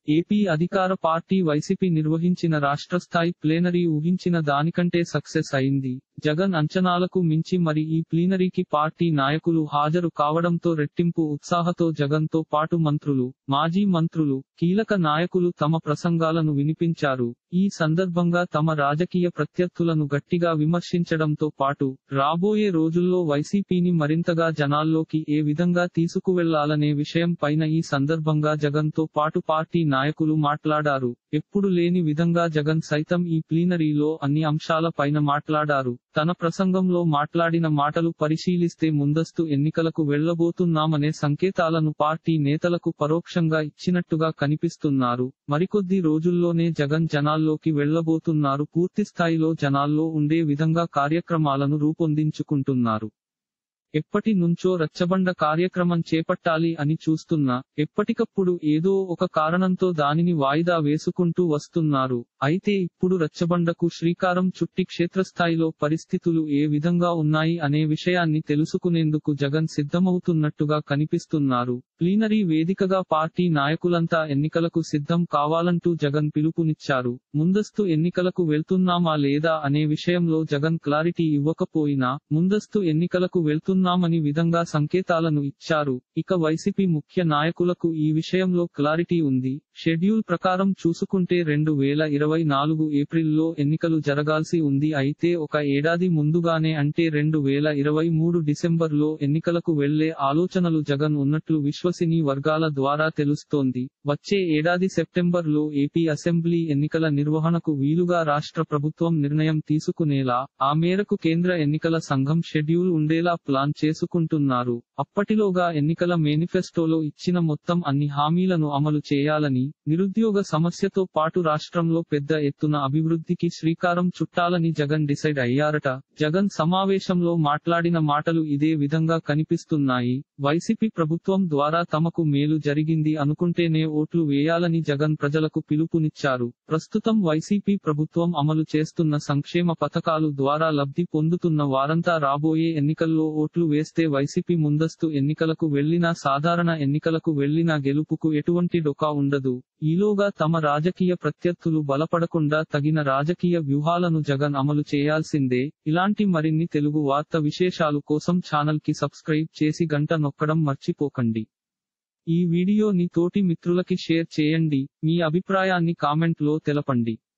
AP అధికార party YCP నిర్వహించిన రాష్ట్ర స్థాయి ప్లేనరీ ఊహించిన దానికంటే సక్సెస్ అయింది జగన్ అంచనాలకు మించి మరి ఈ ప్లీనరీకి పార్టీ నాయకులు హాజరు కావడంతో రెట్టింపు ఉత్సాహతో జగన్ తో పాటు మంత్రులు మాజీ మంత్రులు కీలక నాయకులు తమ ప్రసంగాలను వినిపించారు ఈ సందర్భంగా తమ రాజకీయ ప్రత్యర్థులను గట్టిగా విమర్శించడంతో పాటు రాబోయే రోజుల్లో వైసీపీని మరింతగా జనాల్లోకి ఏ విధంగా తీసుకువెళ్లాలనే విషయం పైన ఈ సందర్భంగా జగన్ తో పాటు పార్టీ నాయకులు మాట్లాడారు ఎప్పుడు లేని విధంగా జగన్ సైతం ఈ ప్లీనరీలో అన్ని అంశాల పైన మాట్లాడారు తన ప్రసంగంలో మాట్లాడిన మాటలు పరిశీలిస్తే ముందస్తు ఎన్నికలకు వెళ్లబోతున్నామనే సంకేతాలను పార్టీ నేతలకు పరోక్షంగా ఇచ్చినట్టుగా కనిపిస్తున్నారు మరికొద్ది రోజుల్లోనే జగన్ జనాల్లోకి వెళ్లబోతున్నారు పూర్తి స్థాయిలో జనాల్లో ఉండే విధంగా కార్యక్రమాలను రూపొందించుకుంటున్నారు ఎప్పటి నుంచో రచ్చబండ కార్యక్రమం చేపట్టాలి అని చూస్తున్నా ఎప్పటికప్పుడు ఏదో ఒక కారణంతో దానిని వాయిదా వేసుకుంటూ వస్తున్నారు అయితే ఇప్పుడు రచ్చబండకు శ్రీకారం చుట్టి క్షేత్రస్థాయిలో పరిస్థితులు ఏ విధంగా ఉన్నాయి అనే విషయాన్ని తెలుసుకునేందుకు జగన్ సిద్ధమవుతున్నట్టుగా కనిపిస్తున్నారు ప్లీనరీ వేదికగా పార్టీ నాయకులంతా ఎన్నికలకు సిద్ధం కావాలంటూ జగన్ పిలుపునిచ్చారు ముందస్తు ఎన్నికలకు వెళ్తున్నామా లేదా అనే విషయంలో జగన్ క్లారిటీ ఇవ్వకపోయినా ముందస్తు ఎన్నికలకు వెళ్తున్నామని విధంగా సంకేతాలను ఇచ్చారు ఇక వైసీపీ ముఖ్య నాయకులకు ఈ విషయంలో క్లారిటీ ఉంది షెడ్యూల్ ప్రకారం చూసుకుంటే రెండు వేల ఇరవై నాలుగు ఏప్రిల్లో ఎన్నికలు జరగాల్సి ఉంది అయితే ఒక ఏడాది ముందుగానే అంటే రెండు వేల ఇరవై మూడు డిసెంబర్లో ఎన్నికలకు వెళ్లే ఆలోచనలు జగన్ ఉన్నట్లు విశ్వసినీ వర్గాల ద్వారా తెలుస్తోంది వచ్చే ఏడాది సెప్టెంబర్లో ఏపీ అసెంబ్లీ ఎన్నికల నిర్వహణకు వీలుగా రాష్ట్ర ప్రభుత్వం నిర్ణయం తీసుకునేలా ఆ మేరకు కేంద్ర ఎన్నికల సంఘం షెడ్యూల్ ఉండేలా ప్లాన్ చేసుకుంటున్నారు అప్పటిలోగా ఎన్నికల మేనిఫెస్టోలో ఇచ్చిన మొత్తం అన్ని హామీలను అమలు చేయాలని నిరుద్యోగ సమస్యతో పాటు రాష్ట్రంలో పెద్ద ఎత్తున అభివృద్ధికి శ్రీకారం చుట్టాలని జగన్ డిసైడ్ అయ్యారట జగన్ సమావేశంలో మాట్లాడిన మాటలు ఇదే విధంగా కనిపిస్తున్నాయి వైసీపీ ప్రభుత్వం ద్వారా తమకు మేలు జరిగింది అనుకుంటేనే ఓట్లు వేయాలని జగన్ ప్రజలకు పిలుపునిచ్చారు ప్రస్తుతం వైసీపీ ప్రభుత్వం అమలు చేస్తున్న సంక్షేమ పథకాలు ద్వారా లబ్ధి పొందుతున్న వారంతా రాబోయే ఎన్నికల్లో ఓట్లు వేస్తే వైసీపీ ముందస్తు ఎన్నికలకు వెళ్లినా సాధారణ ఎన్నికలకు వెళ్లినా గెలుపుకు ఎటువంటి డొకా ఉండదు ఈలోగా తమ రాజకీయ ప్రత్యర్థులు బలపడకుండా తగిన రాజకీయ వ్యూహాలను జగన్ అమలు చేయాల్సిందే ఇలాంటి మరిన్ని తెలుగు వార్త విశేషాలు కోసం ఛానల్ కి సబ్స్క్రైబ్ చేసి గంట నొక్కడం మర్చిపోకండి ఈ వీడియోని తోటి మిత్రులకి షేర్ చేయండి మీ అభిప్రాయాన్ని కామెంట్ లో తెలపండి